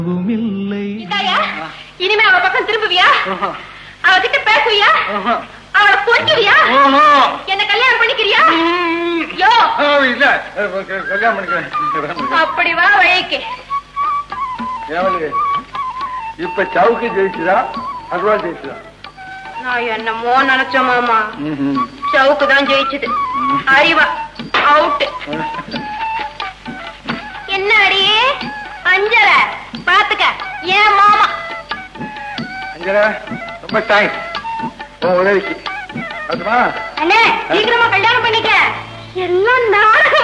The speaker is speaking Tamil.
இல்லை இதாயா இனிமே அவ பக்கம் திரும்புவியா அவகிட்ட பேசுவியா அவளை கொஞ்சுவியா என்ன கல்யாணம் பண்ணிக்கிறியா யோ இல்ல கல்யாணம் பண்ணிக்கிறேன் அப்படி வா வழிக்கு ஏவலு இப்ப சவுக்கு ஜெயிச்சுதா அருவா ஜெயிச்சுதா நான் என்னமோ நினைச்சேன் மாமா சவுக்கு தான் ஜெயிச்சது அறிவா அவுட் என்ன அடியே அஞ்சல பாத்துக்க ஏன் மாமா அஞ்சனா ரொம்ப தேங்க்ஸ் உன் உதவிக்கு அதுமா அண்ணே சீக்கிரமா கல்யாணம் பண்ணிக்க எல்லாம் நாடகம்